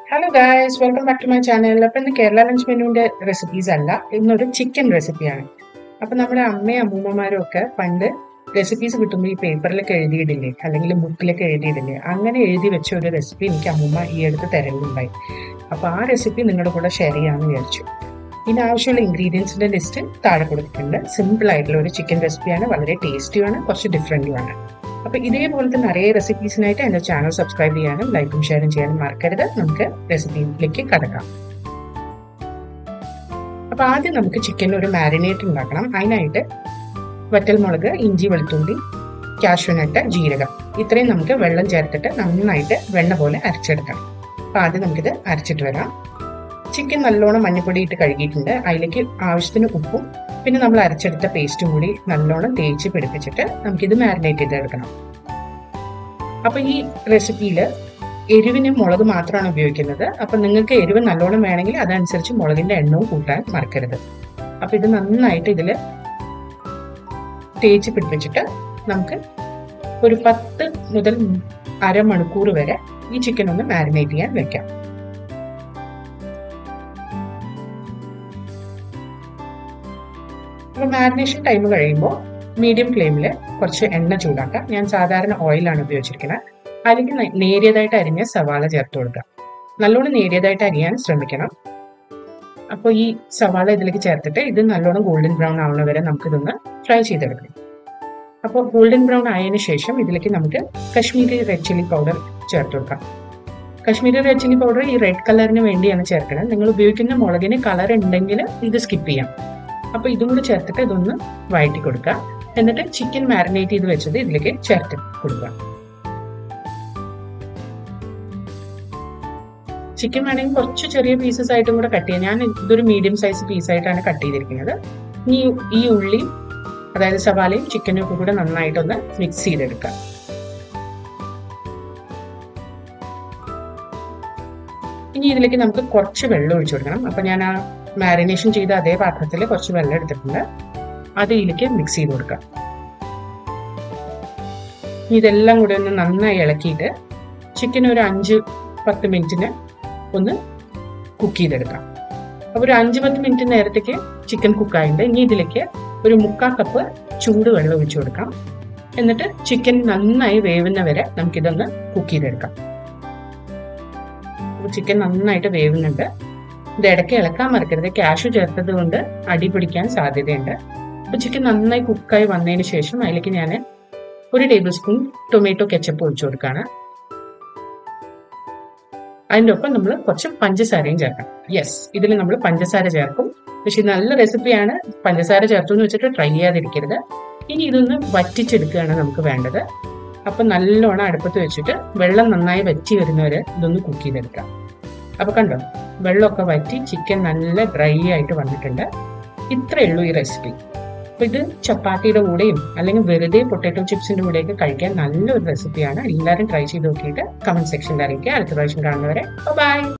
hello guys welcome back to my channel അപ്പൊ ഇന്ന് Kerala lunch മെനുവിന്റെ recipes അല്ല ഇന്നൊരു ചിക്കൻ റെസിപ്പിയാണ് അപ്പൊ നമ്മുടെ അമ്മയും അമ്മൂമ്മമാരും ഒക്കെ പണ്ട് റെസിപ്പീസ് കിട്ടുമ്പോൾ ഈ പേപ്പറിലൊക്കെ എഴുതിയിടില്ലേ അല്ലെങ്കിൽ ബുക്കിലൊക്കെ എഴുതിയിടില്ലേ അങ്ങനെ എഴുതി വെച്ച ഒരു റെസിപ്പി എനിക്ക് അമ്മൂമ്മ ഈ അടുത്ത് തരലുണ്ടായി അപ്പൊ ആ റെസിപ്പി നിങ്ങളുടെ കൂടെ ഷെയർ ചെയ്യാമെന്ന് വിചാരിച്ചു ഇതിന് ആവശ്യമുള്ള ഇൻഗ്രീഡിയൻസിന്റെ ലിസ്റ്റ് താഴെ കൊടുത്തിട്ടുണ്ട് സിമ്പിൾ ആയിട്ടുള്ള ഒരു ചിക്കൻ റെസിപ്പിയാണ് വളരെ ടേസ്റ്റിയുമാണ് കുറച്ച് ഡിഫറെന്റുമാണ് അപ്പൊ ഇതേപോലത്തെ നിറയെ റെസിപ്പീസിനായിട്ട് എന്റെ ചാനൽ സബ്സ്ക്രൈബ് ചെയ്യാനും ലൈക്കും ഷെയറും ചെയ്യാനും മറക്കരുത് നമുക്ക് റെസിപ്പിയിലേക്ക് കടക്കാം അപ്പൊ ആദ്യം നമുക്ക് ചിക്കൻ ഒരു മാരിനേറ്റ് ഉണ്ടാക്കണം അതിനായിട്ട് വറ്റൽമുളക് ഇഞ്ചി വെളുത്തുള്ളി കാഷ്യൂനട്ട് ജീരകം ഇത്രയും നമുക്ക് വെള്ളം ചേർത്തിട്ട് നന്നായിട്ട് വെണ്ണ പോലെ അരച്ചെടുക്കണം അപ്പൊ ആദ്യം നമുക്കിത് അരച്ചിട്ട് വരാം ചിക്കൻ നല്ലോണം മഞ്ഞപ്പൊടി ഇട്ട് കഴുകിയിട്ടുണ്ട് അതിലേക്ക് ആവശ്യത്തിന് ഉപ്പും പിന്നെ നമ്മൾ അരച്ചെടുത്ത പേസ്റ്റും കൂടി നല്ലോണം തേച്ച് പിടിപ്പിച്ചിട്ട് നമുക്കിത് മാരിനേറ്റ് ചെയ്തെടുക്കണം അപ്പൊ ഈ റെസിപ്പിയിൽ എരിവിന് മുളക് മാത്രമാണ് ഉപയോഗിക്കുന്നത് അപ്പൊ നിങ്ങൾക്ക് എരിവ് നല്ലോണം വേണമെങ്കിൽ അതനുസരിച്ച് മുളകിന്റെ എണ്ണവും കൂട്ടാൻ മറക്കരുത് അപ്പൊ ഇത് നന്നായിട്ട് ഇതിൽ തേച്ച് പിടിപ്പിച്ചിട്ട് നമുക്ക് ഒരു പത്ത് മുതൽ അരമണിക്കൂർ വരെ ഈ ചിക്കൻ ഒന്ന് മാരിനേറ്റ് ചെയ്യാൻ വെക്കാം അപ്പോൾ മാരിനേഷൻ ടൈം കഴിയുമ്പോൾ മീഡിയം ഫ്ലെയിമിൽ കുറച്ച് എണ്ണ ചൂടാക്കാം ഞാൻ സാധാരണ ഓയിലാണ് ഉപയോഗിച്ചിരിക്കുന്നത് അല്ലെങ്കിൽ നേരിയതായിട്ട് അരിഞ്ഞ സവാള ചേർത്ത് കൊടുക്കുക നല്ലോണം നേരിയതായിട്ട് അരിയാൻ ശ്രമിക്കണം അപ്പോൾ ഈ സവാള ഇതിലേക്ക് ചേർത്തിട്ട് ഇത് നല്ലോണം ഗോൾഡൻ ബ്രൗൺ ആവുന്ന വരെ നമുക്കിതൊന്ന് ഫ്രൈ ചെയ്തെടുക്കണം അപ്പോൾ ഗോൾഡൻ ബ്രൗൺ ആയതിനു ശേഷം ഇതിലേക്ക് നമുക്ക് കശ്മീരി റെഡ് ചില്ലി പൗഡർ ചേർത്ത് കൊടുക്കാം കശ്മീരി റെഡ് ചില്ലി പൗഡർ ഈ റെഡ് കളറിന് വേണ്ടിയാണ് ചേർക്കുന്നത് നിങ്ങൾ ഉപയോഗിക്കുന്ന മുളകിന് കളർ ഉണ്ടെങ്കിൽ ഇത് സ്കിപ്പ് ചെയ്യാം അപ്പൊ ഇതും കൂടി ചേർത്തിട്ട് ഇതൊന്ന് വഴറ്റി കൊടുക്കുക എന്നിട്ട് ചിക്കൻ മാരിനേറ്റ് ചെയ്ത് വെച്ചത് ഇതിലേക്ക് ചേർത്ത് കൊടുക്കുക ചിക്കൻ വേണമെങ്കിൽ കുറച്ച് ചെറിയ പീസസ് ആയിട്ടും കൂടെ കട്ട് ചെയ്യാം ഞാൻ ഇതൊരു മീഡിയം സൈസ് പീസായിട്ടാണ് കട്ട് ചെയ്തിരിക്കുന്നത് ഈ ഈ ഉള്ളി അതായത് സവാലയും ചിക്കനും ഒക്കെ കൂടെ നന്നായിട്ടൊന്ന് മിക്സ് ചെയ്തെടുക്കുക ഇനി ഇതിലേക്ക് നമുക്ക് കുറച്ച് വെള്ളം ഒഴിച്ചു കൊടുക്കണം അപ്പൊ ഞാൻ ആ മാരിനേഷൻ ചെയ്ത അതേ പാത്രത്തിൽ കുറച്ച് വെള്ളം എടുത്തിട്ടുണ്ട് അത് ഇതിലേക്ക് മിക്സ് ചെയ്ത് കൊടുക്കാം ഇതെല്ലാം കൂടി ഒന്ന് നന്നായി ഇളക്കിയിട്ട് ചിക്കൻ ഒരു അഞ്ച് പത്ത് മിനിറ്റിന് ഒന്ന് കുക്ക് ചെയ്തെടുക്കാം അപ്പോൾ ഒരു അഞ്ച് പത്ത് മിനിറ്റ് നേരത്തേക്ക് ചിക്കൻ കുക്കായിട്ട് ഇനി ഇതിലേക്ക് ഒരു മുക്കാൽ കപ്പ് ചൂട് വെള്ളം ഒഴിച്ചു കൊടുക്കാം എന്നിട്ട് ചിക്കൻ നന്നായി വേവുന്ന വരെ നമുക്കിതൊന്ന് കുക്ക് ചെയ്തെടുക്കാം ചിക്കൻ നന്നായിട്ട് വേവുന്നുണ്ട് ഇത് ഇടയ്ക്ക് ഇളക്കാൻ മറക്കരുത് ക്യാഷ് ചേർത്തത് കൊണ്ട് അടി പിടിക്കാൻ സാധ്യതയുണ്ട് അപ്പൊ ചിക്കൻ നന്നായി കുക്കായി വന്നതിന് ശേഷം അതിലേക്ക് ഞാൻ ഒരു ടേബിൾ സ്പൂൺ ടൊമാറ്റോ കെച്ചപ്പ് ഒഴിച്ചു കൊടുക്കുകയാണ് അതിൻ്റെ ഒപ്പം നമ്മൾ കുറച്ച് പഞ്ചസാരയും ചേർക്കാം യെസ് ഇതിൽ നമ്മൾ പഞ്ചസാര ചേർക്കും പക്ഷെ നല്ല റെസിപ്പിയാണ് പഞ്ചസാര ചേർത്തു എന്ന് വെച്ചിട്ട് ട്രൈ ചെയ്യാതിരിക്കരുത് ഇനി ഇതൊന്ന് വറ്റിച്ചെടുക്കുകയാണ് നമുക്ക് വേണ്ടത് അപ്പൊ നല്ലോണം അടുപ്പത്ത് വെച്ചിട്ട് വെള്ളം നന്നായി വറ്റി വരുന്നവരെ ഇതൊന്ന് കുക്ക് ചെയ്തെടുക്കാം അപ്പൊ കണ്ടോ വെള്ളമൊക്കെ വറ്റി ചിക്കൻ നല്ല ഡ്രൈ ആയിട്ട് വന്നിട്ടുണ്ട് ഇത്രയേ ഉള്ളൂ ഈ റെസിപ്പി അപ്പൊ ഇത് ചപ്പാത്തിയുടെ കൂടെയും അല്ലെങ്കിൽ വെറുതെ പൊട്ടാറ്റോ ചിപ്സിന്റെ കൂടെയൊക്കെ കഴിക്കാൻ നല്ലൊരു റെസിപ്പിയാണ് എല്ലാവരും ട്രൈ ചെയ്ത് നോക്കിയിട്ട് കമന്റ് സെക്ഷനിൽ അറിയിക്കുക അടുത്ത പ്രാവശ്യം കാണുന്നവരെ ബൈ